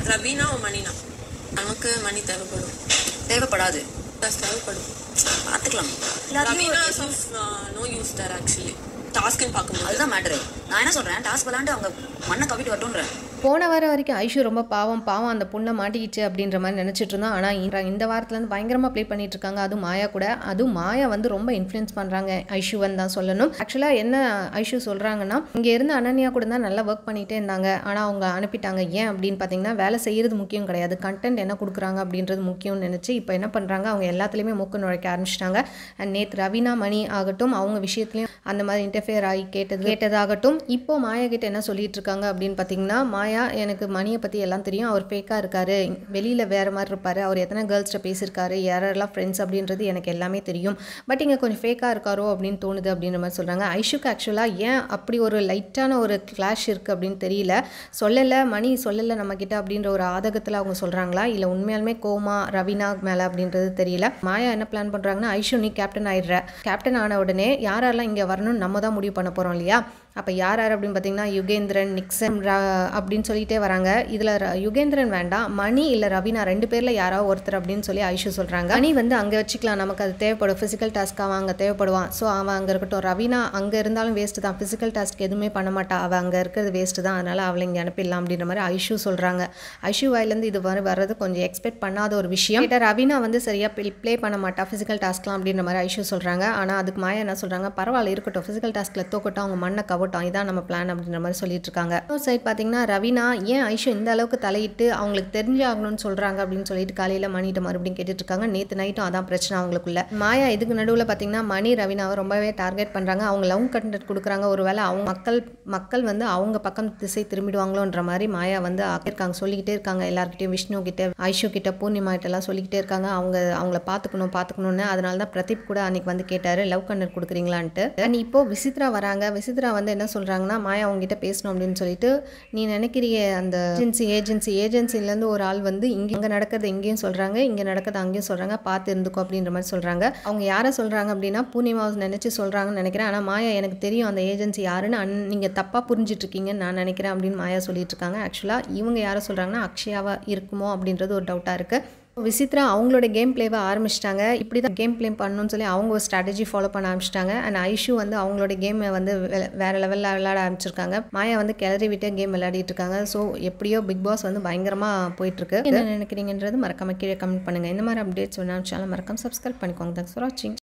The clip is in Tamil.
ரபீனா மணினா நமக்கு மணி தேவைப்படும் தேவைப்படாது Plus தேவைப்படும் பார்த்துக்கலாம் ரபீனா எல்லாத்தையும் ஆஃப் நோ யூஸ் தர் ஆக்சுவலி டாஸ்க்னு பார்க்கும்போது அதுதான் மேட்ரு நான் என்ன சொல்றேன் டாஸ்க் விளாண்டு அவங்க மண்ணை கவிட்டு வரட்டும்ன்றேன் போன வாரம் வரைக்கும் ஐஷு ரொம்ப பாவம் பாவம் அந்த பொண்ணை மாட்டிக்கிச்சு அப்படின்ற மாதிரி நினச்சிட்டு இருந்தோம் ஆனால் இந்த இந்த வாரத்துலேருந்து பயங்கரமாக ப்ளே பண்ணிட்டு இருக்காங்க அதுவும் மாயா கூட அதுவும் மாயா வந்து ரொம்ப இன்ஃப்ளூயன்ஸ் பண்ணுறாங்க ஐஷுவன் தான் சொல்லணும் ஆக்சுவலாக என்ன ஐஷு சொல்கிறாங்கன்னா இங்கே இருந்து அனன்யா கூட தான் நல்லா ஒர்க் பண்ணிகிட்டே இருந்தாங்க ஆனால் அவங்க அனுப்பிட்டாங்க ஏன் அப்படின்னு பார்த்தீங்கன்னா வேலை செய்கிறது முக்கியம் கிடையாது கண்டென்ட் என்ன கொடுக்குறாங்க அப்படின்றது முக்கியம்னு நினச்சி இப்போ என்ன பண்ணுறாங்க அவங்க எல்லாத்துலேயுமே மூக்கு நுழைக்க ஆரம்பிச்சிட்டாங்க அண்ட் நேற்று ரவீனா மணி ஆகட்டும் அவங்க விஷயத்துலையும் அந்த மாதிரி இன்டர்ஃபியர் ஆகி கேட்டது கேட்டதாகட்டும் இப்போ மாயா கிட்ட என்ன சொல்லிட்டு இருக்காங்க அப்படின்னு பார்த்தீங்கன்னா மாயா எனக்கு மணியை பற்றி எல்லாம் தெரியும் அவர் ஃபேக்காக இருக்காரு வெளியில் வேறு மாதிரி இருப்பார் அவர் எத்தனை கேர்ள்ஸ்கிட்ட பேசியிருக்காரு யாரெல்லாம் ஃப்ரெண்ட்ஸ் அப்படின்றது எனக்கு எல்லாமே தெரியும் பட் இங்கே கொஞ்சம் ஃபேக்காக இருக்காரோ அப்படின்னு தோணுது அப்படின்ற மாதிரி சொல்கிறாங்க ஐஷுக்கு ஆக்சுவலாக ஏன் அப்படி ஒரு லைட்டான ஒரு கிளாஷ் இருக்குது அப்படின்னு தெரியல சொல்லலை மணி சொல்லலை நம்மக்கிட்ட அப்படின்ற ஒரு ஆதகத்தில் அவங்க சொல்கிறாங்களா இல்லை உண்மையாலுமே கோமா ரவீனா மேலே அப்படின்றது தெரியல மாயா என்ன பிளான் பண்ணுறாங்கன்னா ஐஷு நீ கேப்டன் ஆயிடுற கேப்டன் ஆன உடனே யார் யாரெல்லாம் இங்கே வரணும்னு நம்ம தான் முடிவு பண்ண போகிறோம் இல்லையா அப்போ யார் யார் அப்படின்னு பார்த்தீங்கன்னா யுகேந்திரன் நிக்சன் ர அப்படின்னு சொல்லிட்டே வராங்க இதில் யுகேந்திரன் வேண்டாம் மணி இல்லை ரவீனா ரெண்டு பேரில் யாராவது ஒருத்தர் அப்படின்னு சொல்லி ஐஷு சொல்கிறாங்க மணி வந்து அங்கே வச்சுக்கலாம் நமக்கு அது தேவைப்படும் ஃபிசிக்கல் டாஸ்க் அவன் அங்கே தேவைப்படுவான் ஸோ அவன் அங்கே இருக்கட்டும் ரவீனா அங்கே இருந்தாலும் வேஸ்ட்டு தான் ஃபிசிக்கல் டாஸ்க் எதுவுமே பண்ண மாட்டா அவள் அங்கே இருக்கிறது வேஸ்ட்டு தான் அதனால் அவளை இங்கே அனுப்பிடலாம் அப்படின்ற மாதிரி ஐஷு சொல்கிறாங்க ஐஷு வாயிலேருந்து இது வர வர்றது கொஞ்சம் எக்ஸ்பெக்ட் பண்ணாத ஒரு விஷயம் கிட்ட ரவீனா வந்து சரியாக ப்ளே பண்ண மாட்டா ஃபிசிக்கல் டாஸ்க்லாம் அப்படின்ற மாதிரி ஐஷு சொல்கிறாங்க ஆனால் அதுக்கு மாயா என்ன சொல்கிறாங்க பரவாயில்ல இருக்கட்டும் ஃபிசிக்கல் டாஸ்க்கில் தோக்கட்டும் அவங்க மண்ணை கவட்டும் இதான் நம்ம பிளான் அப்படின்ற மாதிரி சொல்லிட்டு இருக்காங்க சைட் பார்த்தீங்கன்னா ரவீனா ஏன் ஐஷு இந்த அளவுக்கு தலையிட்டு அவங்களுக்கு தெரிஞ்சாகணும்னு சொல்கிறாங்க அப்படின்னு சொல்லிட்டு காலையில் மணிகிட்ட மறுபடியும் கேட்டுட்டு இருக்காங்க நேற்று நைட்டும் அதான் பிரச்சனை அவங்களுக்குள்ள மாயா இதுக்கு நடுவில் பார்த்தீங்கன்னா மணி ரவீனாவை ரொம்பவே டார்கெட் பண்ணுறாங்க அவங்க லவ் கண்டென்ட் கொடுக்குறாங்க ஒருவேளை அவங்க மக்கள் மக்கள் வந்து அவங்க பக்கம் திசை திரும்பிடுவாங்களோன்ற மாதிரி மாயா வந்து இருக்காங்க சொல்லிக்கிட்டே இருக்காங்க எல்லாருக்கிட்டையும் விஷ்ணு கிட்ட ஐஷு கிட்ட பூர்ணிமா கிட்ட எல்லாம் சொல்லிக்கிட்டே இருக்காங்க அவங்க அவங்கள பார்த்துக்கணும் பார்த்துக்கணும்னு அதனால தான் பிரதீப் கூட அன்னைக்கு வந்து கேட்டாரு லவ் கண்டென்ட் கொடுக்குறீங்களான்ட்டு அண்ட் இப்போ விசித்ரா வராங்க விசித்ரா வந்து என்ன சொல்கிறாங்கன்னா மாயா உங்ககிட்ட பேசணும் அப்படின்னு சொல்லிட்டு நீ நினைக்கிறிய அந்த ஏஜென்சி ஏஜென்சி ஏஜென்சிலேருந்து ஒரு ஆள் வந்து இங்கே இங்கே நடக்கிறது இங்கேயும் சொல்கிறாங்க இங்கே நடக்கிறது அங்கேயும் சொல்கிறாங்க பார்த்து இருந்துக்கோ அப்படின்ற மாதிரி சொல்கிறாங்க அவங்க யாரை சொல்கிறாங்க அப்படின்னா பூர்ணிமாவை நினச்சி சொல்கிறாங்கன்னு நினைக்கிறேன் ஆனால் மாயா எனக்கு தெரியும் அந்த ஏஜென்சி யாருன்னு அன் நீங்கள் தப்பாக புரிஞ்சிட்டு இருக்கீங்கன்னு நான் நினைக்கிறேன் அப்படின்னு மாயா சொல்லிட்டு இருக்காங்க ஆக்சுவலாக இவங்க யாரை சொல்கிறாங்கன்னா அக்ஷயாவா இருக்குமோ அப்படின்றது ஒரு டவுட்டாக இருக்குது விசித்ரா அவங்களோட கேம் பிளேவை ஆரம்பிச்சிட்டாங்க இப்படி தான் கேம் பிளே பண்ணணும்னு சொல்லி அவங்க ஒரு ஸ்ட்ராட்டஜி ஃபாலோ பண்ண ஆரம்பிச்சிட்டாங்க அண்ட் ஐஷு வந்து அவங்களோட கேமை வந்து வெ- வேற லெவலில் விளையாட ஆரம்பிச்சிருக்காங்க மாயா வந்து கிளறி விட்டு கேம் விளையாடிட்டு இருக்காங்க ஸோ எப்படியோ பிக் பாஸ் வந்து பயங்கரமாக போயிட்டுருக்கு என்ன நினைக்கிறீங்கன்றது மறக்காம கீழே கமெண்ட் பண்ணுங்கள் இந்த மாதிரி அப்டேட்ஸ் வேணாலும் சேனல் மறக்காம சப்ஸ்கிரைப் பண்ணிக்கோங்க தேங்க்ஸ் ஃபார் வாட்சிங்